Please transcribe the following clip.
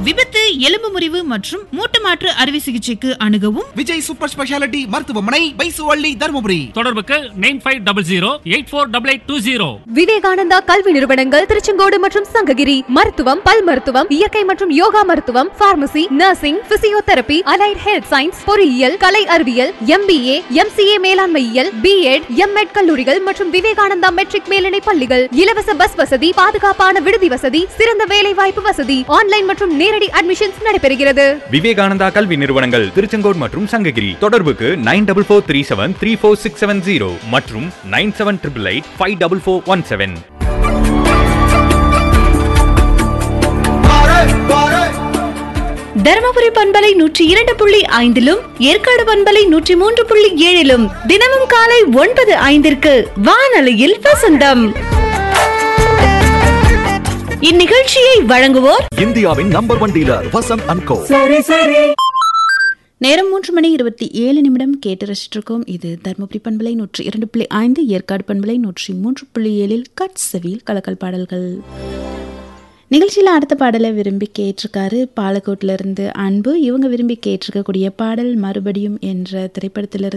விபத்து எலும்பு முறிவு மற்றும் மூட்டு மாற்று அறுவை சிகிச்சைக்கு அணுகவும் விஜய் சூப்பர் ஸ்பெஷாலிட்டி மருத்துவமனை பைசுவள்ளி தருமபுரி தொடர்புக்கு nine five double zero eight four double eight two zero Vivekananda கல்வி நிறுவனங்கள் திருச்செங்கோடு மற்றும் சங்ககிரி மருத்துவம் பல் மருத்துவம் இயற்கை மற்றும் யோகா மருத்துவம் pharmacy nursing physiotherapy allied health science பொறியியல் கலை அறிவியல் எம்பிஏ எம்சிஏ மேலாண்மையியல் பிஎட் எம்எட் கல்லூரிகள் மற்றும் விவேகானந்தா மெட்ரிக் மேல்நிலை பள்ளிகள் இலவச பஸ் வசதி பாதுகாப்பான விடுதி வசதி சிறந்த வேலை வாய்ப்பு வசதி ஆன்லைன் மற்றும் நேரடி அட்மிஷன்ஸ் நடைபெறுகிறது விவேகானந்தா கல்வி நிறுவனங்கள் திருச்செங்கோடு மற்றும் சங்ககிரி தொடர்புக்கு nine double four three seven three four six seven zero மற்றும் nine seven triple eight five double four one seven Dharmapuri பண்பலை நூற்றி இரண்டு புள்ளி ஐந்திலும் ஏற்காடு பண்பலை நூற்றி மூன்று புள்ளி ஏழிலும் தினமும் காலை ஒன்பது ஐந்திற்கு வானொலியில் வசந்தம் இந்நிகழ்ச்சியை வழங்குவோர் இந்தியாவின் number one dealer Vasanth and co நேரம் மூன்று மணி இருபத்தி ஏழு நிமிடம் கேட்டு ரசிச்சிருக்கோம் இது தருமபுரி பண்பலை நூற்றி இரண்டு புள்ளி ஐந்து ஏற்காடு பண்பலை நூற்றி மூன்று புள்ளி ஏழில் கட்சவியில் கலக்கல் பாடல்கள் நிகழ்ச்சியில் அடுத்த பாடலை விரும்பி கேட்டிருக்காரு பாலக்கோட்டிலிருந்து அன்பு இவங்க விரும்பி கேட்டிருக்கக்கூடிய பாடல் மறுபடியும் என்ற திரைப்படத்திலிருந்து